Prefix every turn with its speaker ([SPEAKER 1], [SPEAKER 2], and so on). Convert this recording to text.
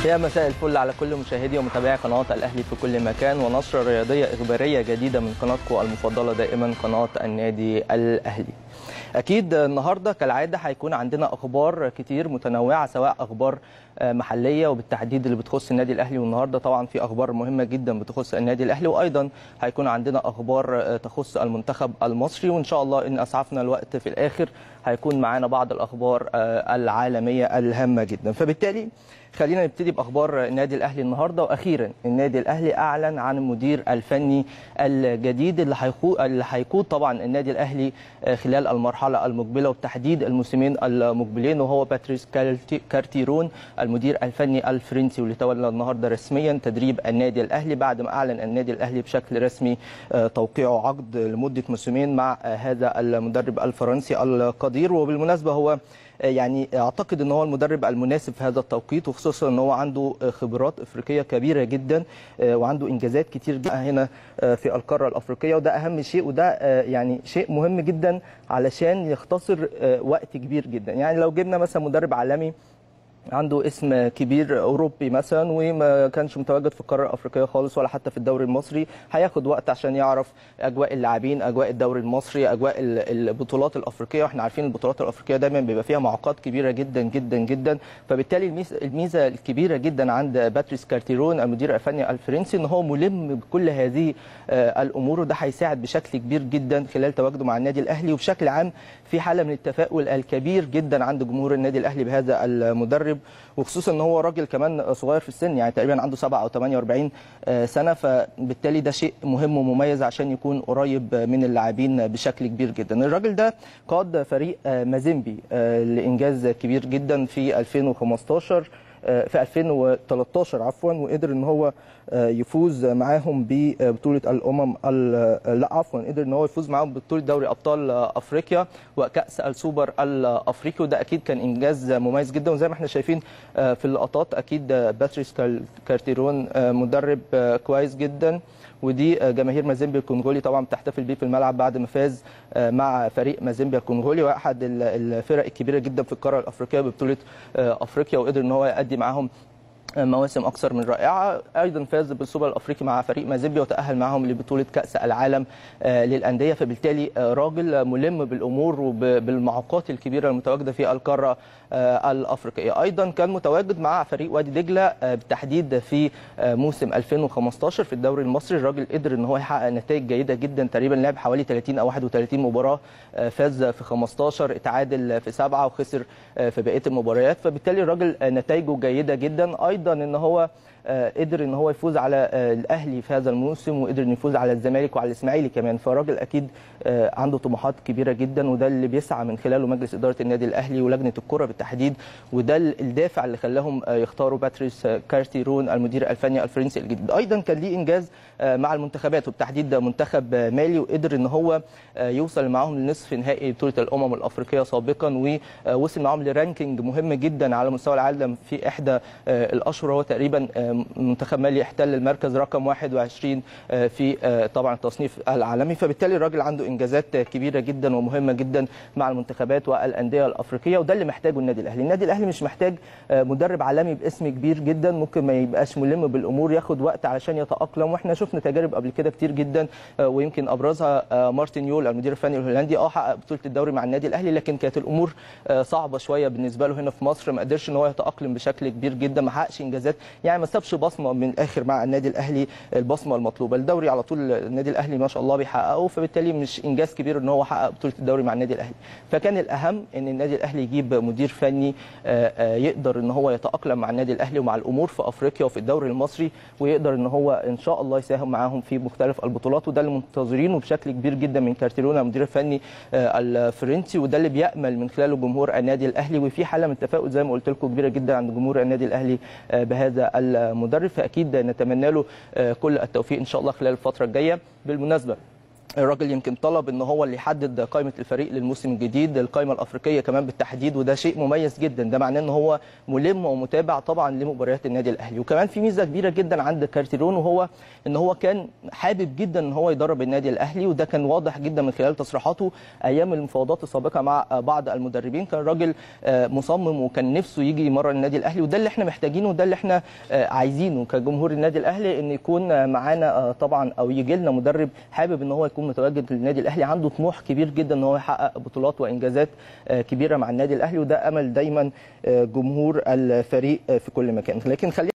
[SPEAKER 1] يا مساء الفل على كل مشاهدي ومتابعي قناه الاهلي في كل مكان ونشره رياضيه اخباريه جديده من قناتكم المفضله دائما قناه النادي الاهلي. اكيد النهارده كالعاده هيكون عندنا اخبار كتير متنوعه سواء اخبار محليه وبالتحديد اللي بتخص النادي الاهلي والنهارده طبعا في اخبار مهمه جدا بتخص النادي الاهلي وايضا هيكون عندنا اخبار تخص المنتخب المصري وان شاء الله ان اسعفنا الوقت في الاخر هيكون معانا بعض الاخبار العالميه الهامه جدا فبالتالي خلينا نبتدي باخبار النادي الاهلي النهارده واخيرا النادي الاهلي اعلن عن المدير الفني الجديد اللي هيقود اللي هيقود طبعا النادي الاهلي خلال المرحله المقبله وبتحديد الموسمين المقبلين وهو باتريس كارتيرون المدير الفني الفرنسي واللي تولى النهارده رسميا تدريب النادي الاهلي بعد ما اعلن النادي الاهلي بشكل رسمي توقيعه عقد لمده موسمين مع هذا المدرب الفرنسي القدير وبالمناسبه هو يعني اعتقد ان هو المدرب المناسب في هذا التوقيت وخصوصا ان هو عنده خبرات افريقيه كبيره جدا وعنده انجازات كتير جدا هنا في القاره الافريقيه وده اهم شيء وده يعني شيء مهم جدا علشان يختصر وقت كبير جدا يعني لو جبنا مثلا مدرب عالمي عنده اسم كبير اوروبي مثلا وما كانش متواجد في القاره الافريقيه خالص ولا حتى في الدوري المصري هياخد وقت عشان يعرف اجواء اللاعبين اجواء الدوري المصري اجواء البطولات الافريقيه واحنا عارفين البطولات الافريقيه دايما بيبقى فيها معوقات كبيره جدا جدا جدا فبالتالي الميزه الكبيره جدا عند باتريس كارتيرون المدير الفني الفرنسي ان هو ملم بكل هذه الامور وده هيساعد بشكل كبير جدا خلال تواجده مع النادي الاهلي وبشكل عام في حاله من التفاؤل الكبير جدا عند جمهور النادي الاهلي بهذا المدرب وخصوصا ان هو راجل كمان صغير في السن يعني تقريبا عنده 7 او 48 سنه فبالتالي ده شيء مهم ومميز عشان يكون قريب من اللاعبين بشكل كبير جدا الراجل ده قاد فريق مازيمبي لانجاز كبير جدا في 2015 في 2013 عفوا وقدر ان هو يفوز معاهم ببطوله الامم لا عفوا قدر ان هو يفوز معاهم ببطوله دوري ابطال افريقيا وكاس السوبر الافريقي وده اكيد كان انجاز مميز جدا وزي ما احنا شايفين في اللقطات اكيد باتريس كارتيرون مدرب كويس جدا ودي جماهير مازيمبي الكونغولي طبعا بتحتفل بيه في الملعب بعد ما فاز مع فريق مازيمبي الكونغولي واحد الفرق الكبيره جدا في القاره الافريقيه ببطوله افريقيا وقدر ان هو يؤدي معاهم مواسم اكثر من رائعه ايضا فاز بالسوبر الافريقي مع فريق مازيمبي وتاهل معهم لبطوله كاس العالم للانديه فبالتالي راجل ملم بالامور وبالمعوقات الكبيره المتواجده في القاره الافريقيه ايضا كان متواجد مع فريق وادي دجله بالتحديد في موسم 2015 في الدوري المصري الراجل قدر ان هو يحقق نتائج جيده جدا تقريبا لعب حوالي 30 او 31 مباراه فاز في 15 اتعادل في سبعه وخسر في بقيه المباريات فبالتالي الراجل نتائجه جيده جدا ايضا ان هو قدر ان هو يفوز على الاهلي في هذا الموسم وقدر انه يفوز على الزمالك وعلى الاسماعيلي كمان فراجل اكيد عنده طموحات كبيره جدا وده اللي بيسعى من خلاله مجلس اداره النادي الاهلي ولجنه الكره بالتحديد وده الدافع اللي خلاهم يختاروا باتريس كارتيرون المدير الفني الفرنسي الجديد ايضا كان ليه انجاز مع المنتخبات وبالتحديد منتخب مالي وقدر ان هو يوصل معاهم لنصف نهائي بطوله الامم الافريقيه سابقا ووصل معاهم لرانكينج مهم جدا على مستوى العالم في احدى الاشهر هو تقريبا منتخب مالي احتل المركز رقم 21 في طبعا التصنيف العالمي فبالتالي الراجل عنده انجازات كبيره جدا ومهمه جدا مع المنتخبات والانديه الافريقيه وده اللي محتاجه النادي الاهلي النادي الاهلي مش محتاج مدرب عالمي باسم كبير جدا ممكن ما يبقاش ملم بالامور ياخد وقت علشان يتاقلم واحنا شفنا تجارب قبل كده كتير جدا ويمكن ابرزها مارتن يول المدير الفني الهولندي اه حقق بطوله الدوري مع النادي الاهلي لكن كانت الامور صعبه شويه بالنسبه له هنا في مصر ما قدرش ان هو يتاقلم بشكل كبير جدا ما حققش انجازات يعني ما سابش بصمه من الاخر مع النادي الاهلي البصمه المطلوبه الدوري على طول النادي الاهلي ما شاء الله بيحققه فبالتالي مش انجاز كبير ان هو حقق بطوله الدوري مع النادي الاهلي فكان الاهم ان النادي الاهلي يجيب مدير فني يقدر ان هو يتاقلم مع النادي الاهلي ومع الامور في افريقيا وفي الدوري المصري ويقدر ان هو ان شاء الله يساهم معاهم في مختلف البطولات وده اللي منتظرينه بشكل كبير جدا من كارتيرونا المدير الفني الفرنسي وده اللي بيامل من خلاله جمهور النادي الاهلي وفي حاله من التفاؤل زي ما قلت لكم كبيره جدا عند جمهور النادي الاهلي بهذا المدرب فاكيد نتمنى له كل التوفيق ان شاء الله خلال الفتره الجايه بالمناسبه الراجل يمكن طلب ان هو اللي يحدد قائمه الفريق للموسم الجديد القائمه الافريقيه كمان بالتحديد وده شيء مميز جدا ده معناه ان هو ملم ومتابع طبعا لمباريات النادي الاهلي وكمان في ميزه كبيره جدا عند كارتيرون وهو ان هو كان حابب جدا ان هو يدرب النادي الاهلي وده كان واضح جدا من خلال تصريحاته ايام المفاوضات السابقه مع بعض المدربين كان الراجل مصمم وكان نفسه يجي يمرن النادي الاهلي وده اللي احنا محتاجينه وده اللي احنا عايزينه كجمهور النادي الاهلي ان يكون معانا طبعا او يجي لنا مدرب حابب ان هو يكون متواجد للنادي الاهلي عنده طموح كبير جدا ان هو يحقق بطولات وانجازات كبيره مع النادي الاهلي وده امل دايما جمهور الفريق في كل مكان لكن خلينا